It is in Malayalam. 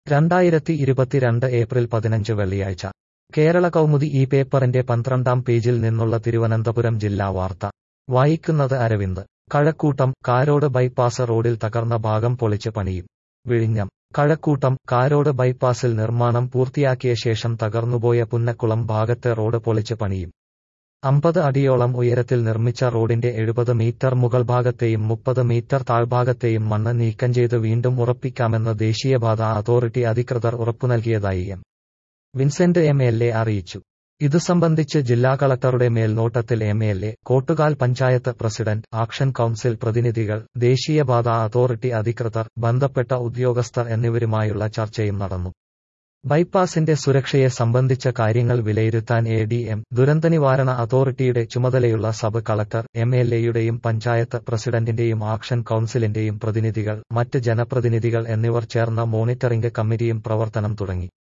രണ്ടായിരത്തി ഇരുപത്തിരണ്ട് ഏപ്രിൽ പതിനഞ്ച് വെള്ളിയാഴ്ച കേരള കൗമുദി ഈ പേപ്പറിന്റെ പന്ത്രണ്ടാം പേജിൽ നിന്നുള്ള തിരുവനന്തപുരം ജില്ലാ വാർത്ത വായിക്കുന്നത് അരവിന്ദ് കഴക്കൂട്ടം കാരോട് ബൈപ്പാസ് റോഡിൽ തകർന്ന ഭാഗം പൊളിച്ച് പണിയും വിഴിഞ്ഞം കഴക്കൂട്ടം കാരോട് ബൈപ്പാസിൽ നിർമ്മാണം പൂർത്തിയാക്കിയ ശേഷം തകർന്നുപോയ പുന്നക്കുളം ഭാഗത്തെ റോഡ് പൊളിച്ച് പണിയും അമ്പത് അടിയോളം ഉയരത്തിൽ നിർമ്മിച്ച റോഡിന്റെ എഴുപത് മീറ്റർ മുകൾ ഭാഗത്തെയും മുപ്പത് മീറ്റർ താഴ്ഭാഗത്തെയും മണ്ണ് നീക്കം ചെയ്ത് വീണ്ടും ഉറപ്പിക്കാമെന്ന് ദേശീയപാത അതോറിറ്റി അധികൃതർ ഉറപ്പുനൽകിയതായി M Vincent M L A അറിയിച്ചു ഇതു സംബന്ധിച്ച് ജില്ലാ കളക്ടറുടെ മേൽനോട്ടത്തിൽ M L A Kottukal panchayat president action council പ്രതിനിധികൾ ദേശീയപാത അതോറിറ്റി അധികൃതർ ബന്ധപ്പെട്ട ഉദ്യോഗസ്ഥർ എന്നിവരുമായുള്ള ചർച്ചയും നടന്നു ബൈപ്പാസിന്റെ സുരക്ഷയെ സംബന്ധിച്ച കാര്യങ്ങൾ വിലയിരുത്താൻ എ ഡി എം ദുരന്തനിവാരണ അതോറിറ്റിയുടെ ചുമതലയുള്ള സബ് കളക്ടർ എം എൽ എയുടെയും പഞ്ചായത്ത് പ്രസിഡന്റിന്റെയും ആക്ഷൻ കൌൺസിലിന്റെയും പ്രതിനിധികൾ മറ്റ് ജനപ്രതിനിധികൾ എന്നിവർ ചേർന്ന മോണിറ്ററിംഗ് കമ്മിറ്റിയും പ്രവർത്തനം തുടങ്ങി